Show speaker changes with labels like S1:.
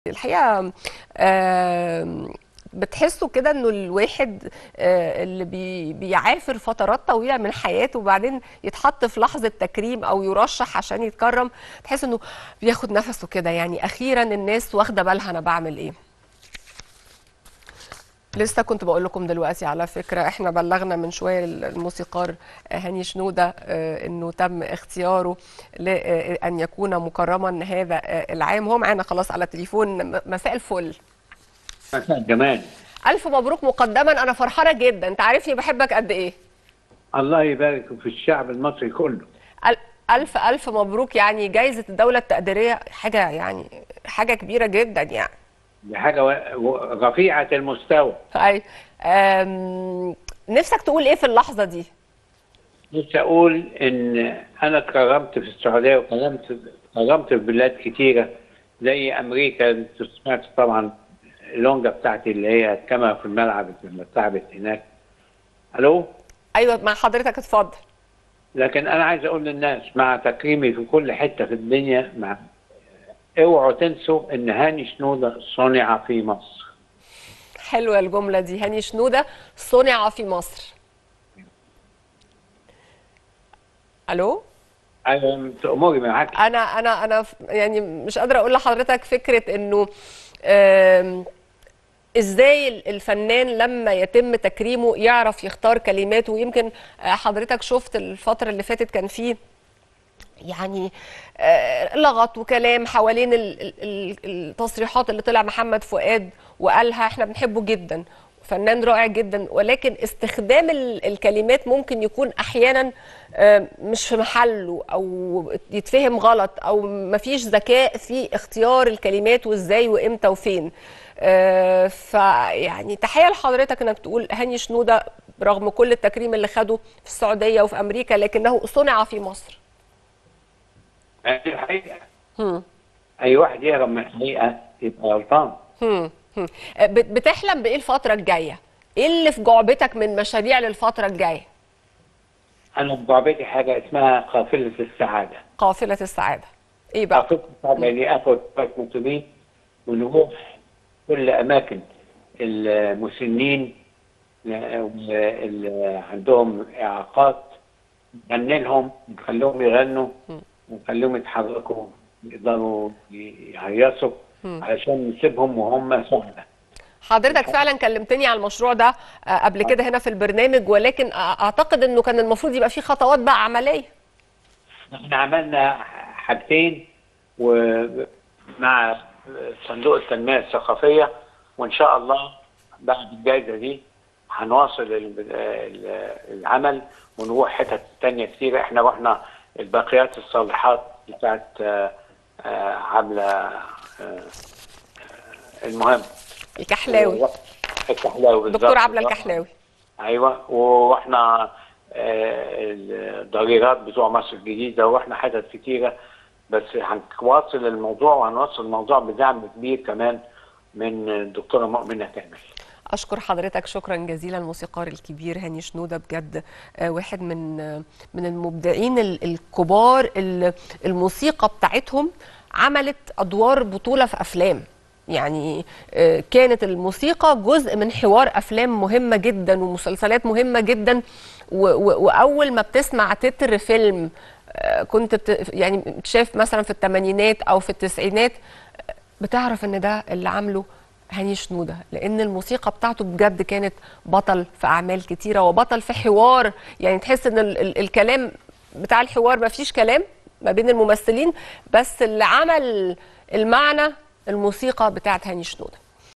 S1: الحقيقة آم، بتحسوا كده انه الواحد آه، اللي بي بيعافر فترات طويلة من حياته وبعدين يتحط في لحظة تكريم او يرشح عشان يتكرم تحس انه بياخد نفسه كده يعني اخيرا الناس واخدة بالها انا بعمل ايه لسه كنت بقول لكم دلوقتي على فكرة احنا بلغنا من شوية الموسيقار هاني شنودة آه، انه تم اختياره لأن يكون مكرما هذا آه، العام هو معانا خلاص على التليفون م- مساء الفل
S2: مساء الجمال
S1: ألف مبروك مقدما أنا فرحانة جدا أنت عارفني بحبك قد إيه
S2: الله يبارك في الشعب المصري كله
S1: أل- ألف ألف مبروك يعني جايزة الدولة التقديرية حاجة يعني حاجة كبيرة جدا يعني
S2: دي حاجه و- و- رفيعه المستوى
S1: أي أم، نفسك تقول إيه في اللحظة دي؟
S2: نفسي اقول ان انا اتكرمت في السعوديه وكرمت كرمت في بلاد كتيره زي امريكا انت سمعت طبعا اللونجا بتاعتي اللي هي الكاميرا في الملعب لما اتلعبت هناك الو
S1: أيوة مع حضرتك اتفضل
S2: لكن انا عايز اقول للناس مع تكريمي في كل حته في الدنيا مع اوعوا تنسوا ان هاني شنوده صنع في مصر
S1: حلوة الجملة دي هاني شنودة صنع في مصر ألو؟
S2: ايوه اموري معاك
S1: انا انا انا ف- يعني مش قادره اقول لحضرتك فكره انه آم، ازاي ال- الفنان لما يتم تكريمه يعرف يختار كلماته ويمكن آه، حضرتك شفت الفتره اللي فاتت كان فيه يعني آه، لغط وكلام حوالين ال- ال- ال- التصريحات اللي طلع محمد فؤاد وقالها احنا بنحبه جدا فنان رائع جدا ولكن استخدام ال- الكلمات ممكن يكون احيانا آه، مش في محله او يتفهم غلط او مفيش ذكاء في اختيار الكلمات وازاي وامتى وفين آه، فيعني تحيه لحضرتك انك تقول هاني شنوده رغم كل التكريم اللي خده في السعوديه وفي امريكا لكنه صنع في مصر
S2: دي الحقيقه
S1: هم.
S2: اي واحد يهرب من الحقيقه يبقى غلطان
S1: هم. هم. بت- بتحلم بايه الفتره الجايه ايه اللي في جعبتك من مشاريع للفتره الجايه
S2: انا بجعبتي حاجه اسمها قافله السعاده
S1: قافله السعاده ايه بقى
S2: قافله السعاده اللي اخد شويه مطربين ونروح كل اماكن المسنين اللي عندهم اعاقات نغني لهم نخليهم يغنوا ونخليهم يتحركوا يقدروا يهيصوا علشان نسيبهم وهم سعداء
S1: حضرتك فعلا كلمتني على المشروع ده آه، قبل كده هنا في البرنامج ولكن أ- اعتقد انه كان المفروض يبقى فيه خطوات بقى عمليه
S2: احنا عملنا حاجتين ومع صندوق التنمية الثقافية وإن شاء الله بعد الجائزة دي هنواصل ال- ال- العمل ونروح حتت تانية كتير احنا رحنا الباقيات الصالحات بتاعت آه، آه، عاملة آه، آه، المهم
S1: الكحلاوي
S2: الكحلاوي بالظبط.
S1: دكتور عبله الكحلاوي
S2: ايوه ورحنا آه، الضريرات بتوع مصر الجديده ورحنا حتت كتيره بس هنواصل الموضوع وهنواصل الموضوع بدعم كبير كمان من الدكتوره مؤمنه كامل
S1: اشكر حضرتك شكرا جزيلا الموسيقار الكبير هاني شنوده بجد آه، واحد من آه، من المبدعين ال- الكبار ال- الموسيقى بتاعتهم عملت ادوار بطوله في افلام يعني آه، كانت الموسيقى جزء من حوار افلام مهمه جدا ومسلسلات مهمه جدا و- و- واول ما بتسمع تتر فيلم آه، كنت بت يعني شايف مثلا في الثمانينات او في التسعينات آه، بتعرف ان ده اللي عامله هاني شنودة لأن الموسيقى بتاعته بجد كانت بطل في أعمال كتيرة وبطل في حوار يعني تحس إن ال ال الكلام بتاع الحوار ما فيش كلام ما بين الممثلين بس اللي عمل المعنى الموسيقى بتاعت هاني شنودة